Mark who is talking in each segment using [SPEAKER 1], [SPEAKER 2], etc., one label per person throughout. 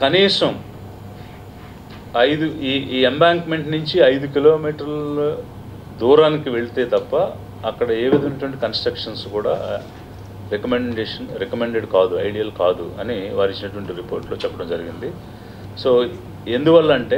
[SPEAKER 1] కనీసం ఐదు ఈ ఈ ఎంబాంక్మెంట్ నుంచి ఐదు కిలోమీటర్ల దూరానికి వెళ్తే తప్ప అక్కడ ఏ విధమైనటువంటి కన్స్ట్రక్షన్స్ కూడా రికమెండేషన్ రికమెండెడ్ కాదు ఐడియల్ కాదు అని వారు ఇచ్చినటువంటి రిపోర్ట్లో చెప్పడం జరిగింది సో ఎందువల్ల అంటే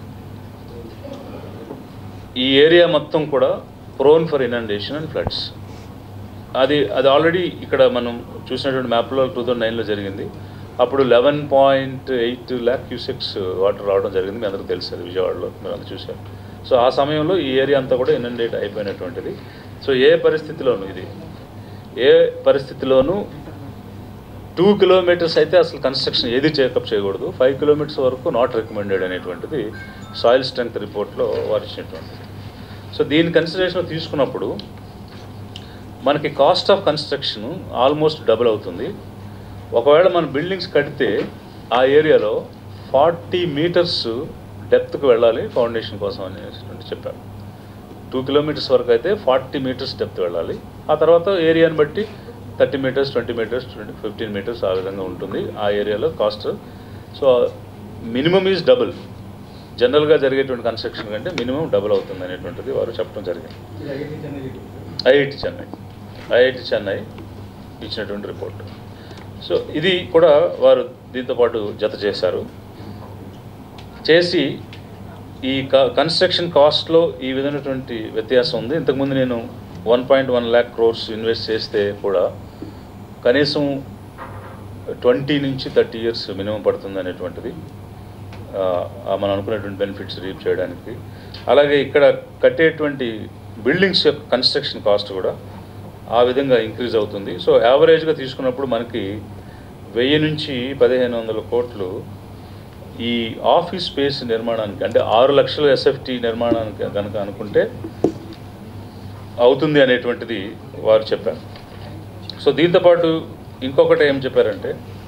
[SPEAKER 1] ఈ ఏరియా మొత్తం కూడా prone for inundation and floods అది అది ఆల్రెడీ ఇక్కడ మనం చూసినటువంటి మ్యాప్లో టూ థౌజండ్ నైన్లో జరిగింది అప్పుడు eleven point eight lakh cusecs water రావడం జరిగింది మీ అందరికీ తెలుసు అది విజయవాడలో మీరు అందరూ చూశారు సో ఆ సమయంలో ఈ ఏరియా అంతా కూడా ఇనండేట్ అయిపోయినటువంటిది సో ఏ పరిస్థితిలోనూ ఇది ఏ పరిస్థితిలోనూ టూ కిలోమీటర్స్ అయితే అసలు కన్స్ట్రక్షన్ ఏది చేకప్ చేయకూడదు ఫైవ్ కిలోమీటర్స్ వరకు నాట్ రికమెండెడ్ అనేటువంటిది సాయిల్ స్ట్రెంగ్త్ రిపోర్ట్లో వారు ఇచ్చినటువంటిది సో దీని కన్సిడరేషన్ తీసుకున్నప్పుడు మనకి cost of construction almost double అవుతుంది ఒకవేళ మన బిల్డింగ్స్ కడితే ఆ ఏరియాలో ఫార్టీ మీటర్స్ డెప్త్కి వెళ్ళాలి ఫౌండేషన్ కోసం అనేటువంటి చెప్పారు టూ కిలోమీటర్స్ వరకు అయితే ఫార్టీ మీటర్స్ డెప్త్ వెళ్ళాలి ఆ తర్వాత ఏరియాని బట్టి thirty metres twenty metres twenty fifteen metres ఆ విధంగా ఉంటుంది ఆ ఏరియాలో cost so minimum is double జనరల్గా జరిగేటువంటి కన్స్ట్రక్షన్ కంటే మినిమం డబుల్ అవుతుంది అనేటువంటిది వారు చెప్పడం జరిగింది ఐఐటి చెన్నై ఐఐటి చెన్నై ఇచ్చినటువంటి రిపోర్ట్ సో ఇది కూడా వారు దీంతో పాటు జత చేశారు చేసి ఈ కన్స్ట్రక్షన్ కాస్ట్లో ఈ విధమైనటువంటి వ్యత్యాసం ఉంది ఇంతకుముందు నేను one point one lakh crores invest చేస్తే కూడా కనీసం ట్వంటీ నుంచి థర్టీ ఇయర్స్ మినిమం పడుతుంది అనేటువంటిది ఆ, ఆ మనం అనుకున్నటువంటి బెనిఫిట్స్ రీప్ చేయడానికి అలాగే ఇక్కడ కట్టేటువంటి బిల్డింగ్స్ యొక్క కన్స్ట్రక్షన్ కాస్ట్ కూడా ఆ విధంగా ఇంక్రీజ్ అవుతుంది సో యావరేజ్గా తీసుకున్నప్పుడు మనకి వెయ్యి నుంచి పదిహేను వందల కోట్లు ఈ ఆఫీస్ స్పేస్ నిర్మాణానికి అంటే ఆరు లక్షల ఎస్ఎఫ్టీ నిర్మాణానికి కనుక అనుకుంటే అవుతుంది అనేటువంటిది వారు చెప్పారు సో దీంతోపాటు ఇంకొకటి ఏం చెప్పారంటే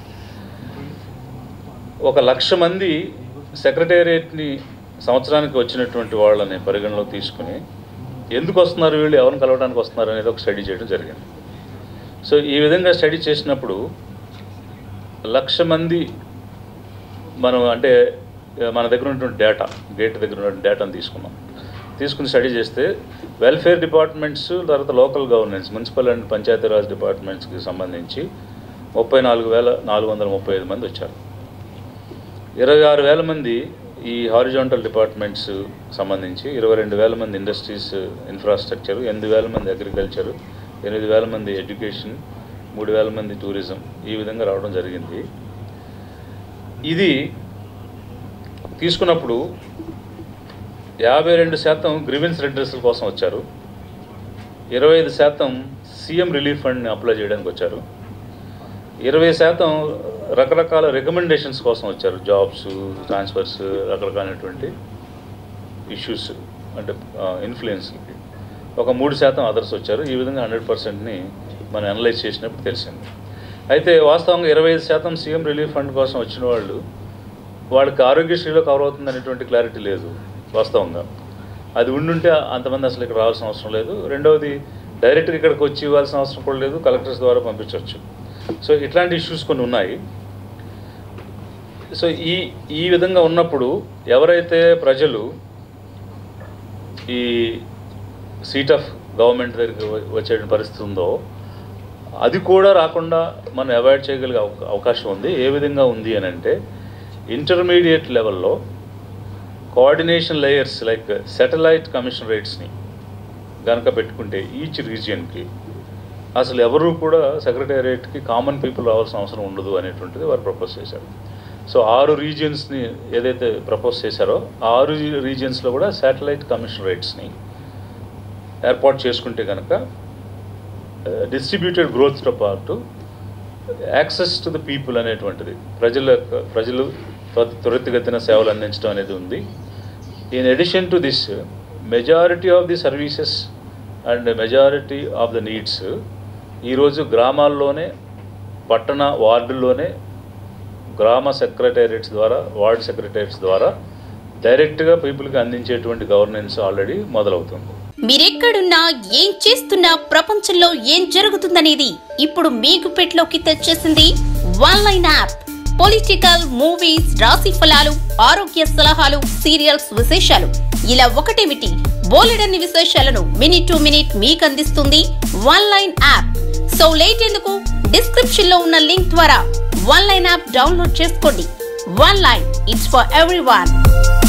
[SPEAKER 1] ఒక లక్ష మంది సెక్రటేరియట్ని సంవత్సరానికి వచ్చినటువంటి వాళ్ళని పరిగణలో తీసుకుని ఎందుకు వస్తున్నారు వీళ్ళు ఎవరిని కలవడానికి వస్తున్నారు అనేది ఒక స్టడీ చేయడం జరిగింది సో ఈ విధంగా స్టడీ చేసినప్పుడు లక్ష మంది మనం అంటే మన దగ్గర ఉన్నటువంటి డేటా గేట్ దగ్గర ఉన్నటువంటి డేటాను తీసుకున్నాం తీసుకుని స్టడీ చేస్తే వెల్ఫేర్ డిపార్ట్మెంట్స్ తర్వాత local governance municipal and Panchayati Raj డిపార్ట్మెంట్స్కి సంబంధించి ముప్పై నాలుగు వేల నాలుగు వందల ముప్పై ఐదు మంది వచ్చారు ఇరవై ఆరు వేల మంది ఈ హారిజాంటల్ డిపార్ట్మెంట్స్ సంబంధించి ఇరవై రెండు వేల మంది ఇండస్ట్రీస్ ఇన్ఫ్రాస్ట్రక్చర్ ఎనిమిది వేల మంది అగ్రికల్చర్ ఎనిమిది వేల మంది ఎడ్యుకేషన్ మూడు వేల మంది టూరిజం ఈ విధంగా రావడం జరిగింది ఇది తీసుకున్నప్పుడు యాభై రెండు శాతం గ్రీవెన్స్ రెడ్రెసల్ కోసం వచ్చారు ఇరవై ఐదు శాతం సీఎం రిలీఫ్ ఫండ్ని అప్లై చేయడానికి వచ్చారు ఇరవై శాతం రకరకాల రికమెండేషన్స్ కోసం వచ్చారు జాబ్స్ ట్రాన్స్ఫర్స్ రకరకాలైనటువంటి ఇష్యూస్ అంటే ఇన్ఫ్లుయెన్స్కి ఒక మూడు శాతం అదర్స్ వచ్చారు ఈ విధంగా హండ్రెడ్ పర్సెంట్ని మనం అనలైజ్ చేసినప్పుడు తెలిసింది అయితే వాస్తవంగా ఇరవై ఐదు శాతం సీఎం రిలీఫ్ ఫండ్ కోసం వచ్చిన వాళ్ళు వాళ్ళకి ఆరోగ్యశ్రీలో కవర్ అవుతుంది అనేటువంటి క్లారిటీ లేదు వాస్తవంగా అది ఉండుంటే అంతమంది అసలు ఇక్కడ రావాల్సిన అవసరం లేదు రెండవది డైరెక్ట్గా ఇక్కడికి వచ్చి ఇవ్వాల్సిన అవసరం కూడా లేదు కలెక్టర్స్ ద్వారా పంపించవచ్చు సో ఇట్లాంటి ఇష్యూస్ కొన్ని ఉన్నాయి సో ఈ ఈ విధంగా ఉన్నప్పుడు ఎవరైతే ప్రజలు ఈ సీట్ ఆఫ్ గవర్నమెంట్ దగ్గరికి వ- వచ్చే పరిస్థితి ఉందో అది కూడా రాకుండా మనం అవాయిడ్ చేయగలిగే అవకా- అవకాశం ఉంది ఏ విధంగా ఉంది అని అంటే ఇంటర్మీడియట్ లెవెల్లో కోఆర్డినేషన్ లేయర్స్ లైక్ సెటిలైట్ కమిషనరేట్స్ని గనక పెట్టుకుంటే ఈచ్ రీజియన్కి అసలు ఎవరు కూడా సెక్రటేరియట్కి కామన్ పీపుల్ రావాల్సిన అవసరం ఉండదు అనేటువంటిది వారు ప్రపోజ్ చేశారు సో ఆరు రీజియన్స్ని ఏదైతే ప్రపోజ్ చేశారో ఆ ఆరు రీజియన్స్లో కూడా శాటిలైట్ కమిషనరేట్స్ని ఏర్పాటు చేసుకుంటే కనుక డిస్ట్రిబ్యూటెడ్ గ్రోత్తో పాటు యాక్సెస్ టు ద పీపుల్ అనేటువంటిది ప్రజల యొక్క ప్రజలు త్వర- త్వరితగతిన సేవలు అందించడం అనేది ఉంది in addition to this majority of the services and majority of the needs ఈరోజు గ్రామాల్లోనే పట్టణ వార్డుల్లోనే గ్రామ సెక్రటేరియట్స్ ద్వారా వార్డ్ సెక్రటేరియట్స్ ద్వారా డైరెక్ట్గా పీపుల్కి అందించేటువంటి గవర్నెన్స్ ఆల్రెడీ మొదలవుతుంది
[SPEAKER 2] మీరెక్కడున్నా ఏం చేస్తున్నా ప్రపంచంలో ఏం జరుగుతుందనేది ఇప్పుడు మీకు పెట్లోకి తెచ్చేసింది one line app political movies రాశి ఫలాలు ఆరోగ్య సలహాలు సీరియల్స్ విశేషాలు ఇలా ఒకటేమిటి బోలెడన్ని విశేషాలను మినిట్ టు మినిట్ మీకు అందిస్తుంది one line app so late ఎందుకు డిస్క్రిప్షన్ లో ఉన్న లింక్ ద్వారా వన్ లైన్ యాప్ డౌన్లోడ్ చేసుకోండి one line it's for every